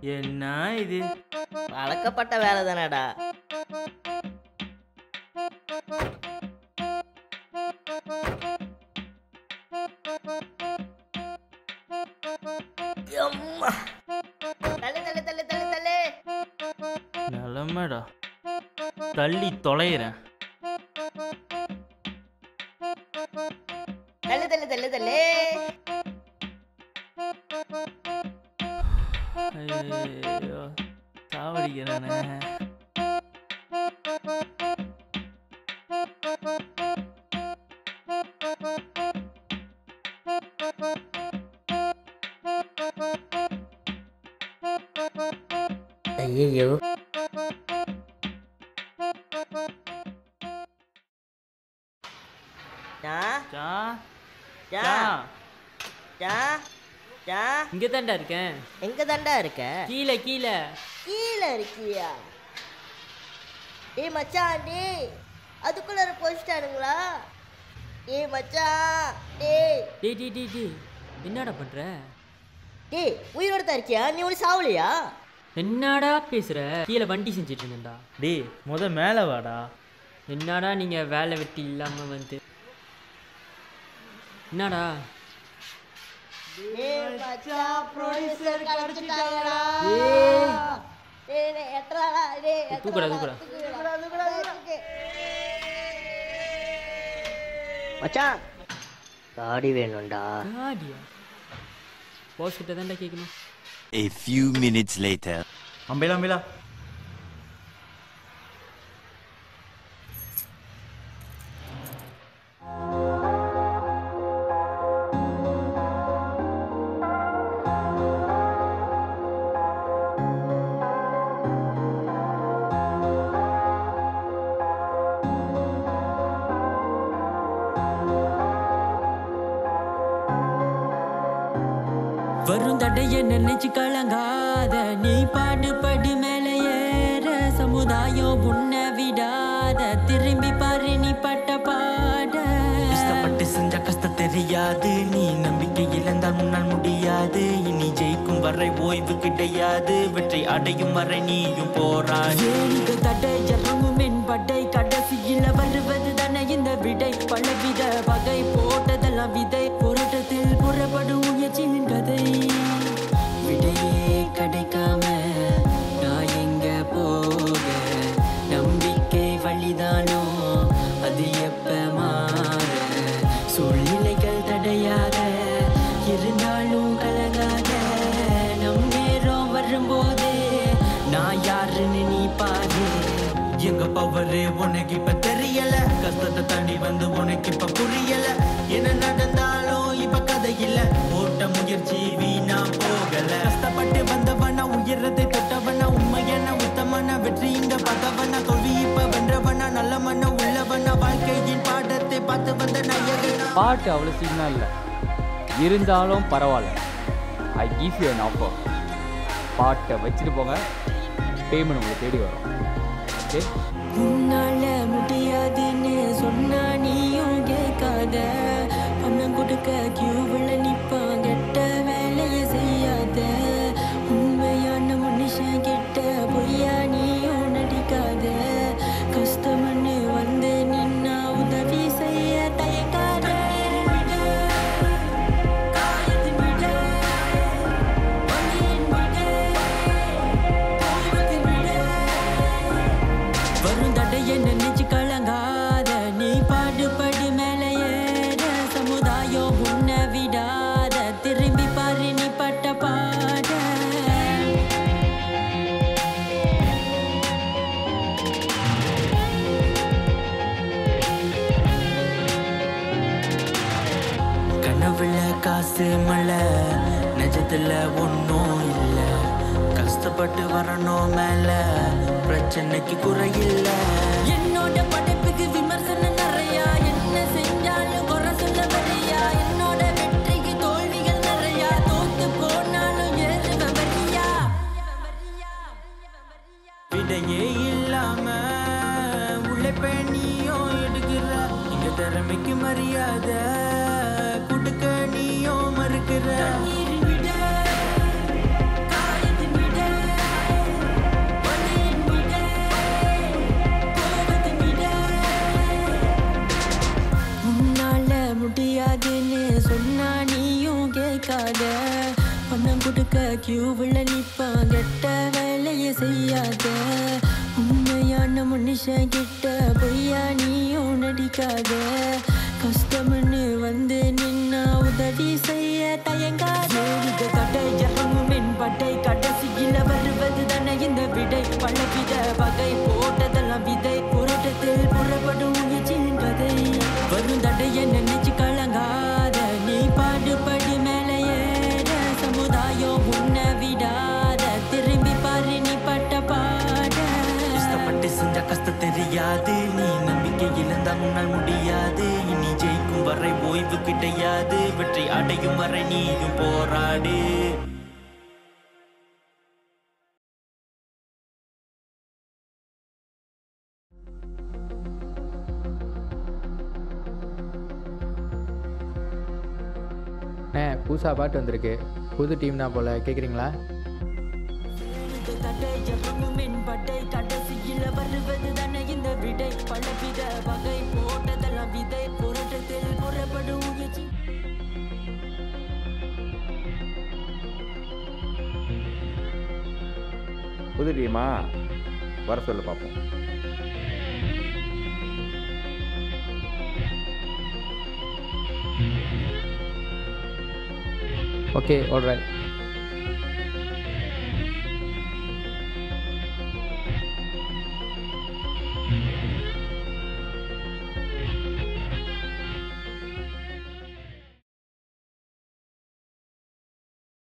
என்ன இது பழக்கப்பட்ட வேலை தானடா எம்மா. தள்ளு தள்ளு தள்ளு தள்ளு தள்ளு நிலமடா தள்ளி தொலைகிறேன் தள்ளு தள்ளு தள்ளு தள்ளு ஐயோ சாவடிக்கிறானே ஐயோ ஜா ஜா ஜா ஜா ஜா ஜா இங்கே தான்டா இருக்கேன் எங்க தாண்டா இருக்க கீழே கீழே கீழே இருக்கியா ஏய் மச்சான் டேய் அதுக்குள்ள போச்சிட்டானுங்களா ஏய் மச்சான் டேய் டேய் டேய் டேய் டேய் என்னடா பண்ற டேய் உயிரோட தான் இருக்கியா நீ ஒன்றும் சாவலியா என்னடா பேசுற கீழே வண்டி செஞ்சுட்டு இருந்தேன்டா டேய் முத மேலே வாடா என்னடா நீங்க வேலை வெட்டி இல்லாம வந்து என்னடா டேய் மச்சான் ப்ரொடியூசர் கடச்சிட்டாங்கடா ஏய். டேய் டேய் எட்ராடா டேய் தூக்குடா, தூக்குடா. தூக்குடா தூக்குடா தூக்கு மச்சான் காடி வேணும்டா காடியா பாஸ் கிட்ட தான்டா கேட்கணும் A few minutes later. அம்பேலா அம்பேலா வரும் தடைய நினைச்சு கலங்காத நீ பாடுபடி மேல ஏற சமுதாயம் உன்னை விடாத திரும்பி பாரு நீ பட்ட பாட கஷ்டப்பட்டு செஞ்ச கஷ்டம் தெரியாது நீ நம்பிக்கை இழந்தால் முன்னால் முடியாது இனி ஜெயிக்கும் வரை ஓய்வு கிடையாது வெற்றி அடையும் வரை நீயும் போராடு ஏனிகள் தடை இறங்கும் என் படை கடைசியில வருவது தானே இந்த விடை பலவித வகை போட்டதெல்லாம் விதை போராட்டத்தில் புறப்படும் முயற்சியின் கதை விடையே கிடைக்காம நான் எங்க போக நம்பிக்கை வழிதானோ அது எப்ப மாற சூழ்நிலைகள் தடையாக இருந்தாலும் கலங்காத நம் நேரம் வரும்போது நான் யாருன்னு நீ பாரு எங்க பவரு உனக்கு இப்ப தெரியல கஷ்டத்தை தாண்டி வந்து உனக்கு இப்ப புரியல என்ன நடந்தாலும் இப்ப கதை இல்ல போட்ட முயற்சி வீணா போகல கஷ்டப்பட்டு வந்தவனா உயரத்தை தொட்டவனா உண்மையான உத்தமன வெற்றி இங்க பார்த்தவனா தோல்வி இப்ப வென்றவனா நல்ல மன உள்ளவனா வாழ்க்கையின் பாடத்தை பார்த்து வந்த நாயகனா பாட்டு அவ்வளோ சீனாக இல்லை இருந்தாலும் பரவாயில்ல I give you an offer பாட்டை வச்சுட்டு போங்க பேமெண்ட் உங்களை தேடி வரும் ஓகே உன்னால முடியாதுன்னு சொன்னா நீயும் கேட்காத பணம் கொடுக்க கியூவில் நிப்பான் கெட்ட வேலைய செய்யாத உண்மையான மனுஷன் கிட்ட பொய்யா நீயும் நடிக்காத கஷ்டம்னு வந்து நின்னா உதவி செய்ய தயக்காத காயத்தின் விட வலியின் விட கோபத்தின் விட வரும் தடைய நினைச்சு கலங்காத நீ பாடுபடு மேல ஏற சமுதாயம் உன்னை விடாத திரும்பி பாரு நீ பட்ட பாட கனவுல காசு மழை நிஜத்துல ஒன்றும் இல்ல கஷ்டப்பட்டு வரணும் மேல பிரச்சனைக்கு குறையில்ல என்னோட படைப்புக்கு விமர்சனம் நிறையா என்ன செஞ்சாலும் குறை சொல்ல வரியா என்னோட வெற்றிக்கு தோல்விகள் நிறையா தோத்து போனாலும் ஏறுவ வரியா விடையே இல்லாம உழைப்ப நீயும் எடுக்கிற இங்க திறமைக்கு மரியாதை கொடுக்க நீயும் மறுக்கிற நீரின் விட காயத்தின் விட கியூவில் நிப்பான் கெட்ட வேலையை செய்யாத உண்மையான மனுஷன் கிட்ட பொய்யா நீயும் நடிக்காத கஷ்டம்னு வந்து நின்னா உதவி செய்ய தயங்காத இந்த தடை இறங்கும் என் பட்டை கடைசியில் வருவது தானே இந்த விடை பழவித பகை போட்டதெல்லாம் விதை புரட்டத்தில் புறப்படும் முயற்சியின் கதை வரும் தடையை நினைச்சு கலங்காத நீ பாடுபடி மேலே ஏற சமுதாயம் உன்னை விடாத திரும்பி பாரு நீ பட்ட பாட கஷ்டப்பட்டு செஞ்ச கஷ்டம் தெரியாது நீ நம்பிக்கை இழந்தா முன்னால் முடியாது இனி ஜெயிக்கும் வரை ஓய்வு கிடையாது வெற்றி அடையும் வரை நீயும் போராடு அண்ணே புதுசாக பாட்டு வந்திருக்கு புது டீம் தான் போல் கேட்குறீங்களா இந்த தடை இறங்கும் என் பட்டை கடைசியில் வருவது தானே இந்த விடை பலவித வகை போட்டதெல்லாம் விதை புரட்டத்தில் புறப்படும் முயற்சி புது டீமா வர சொல்லு பார்ப்போம் ஓகே ஆல்ரைட்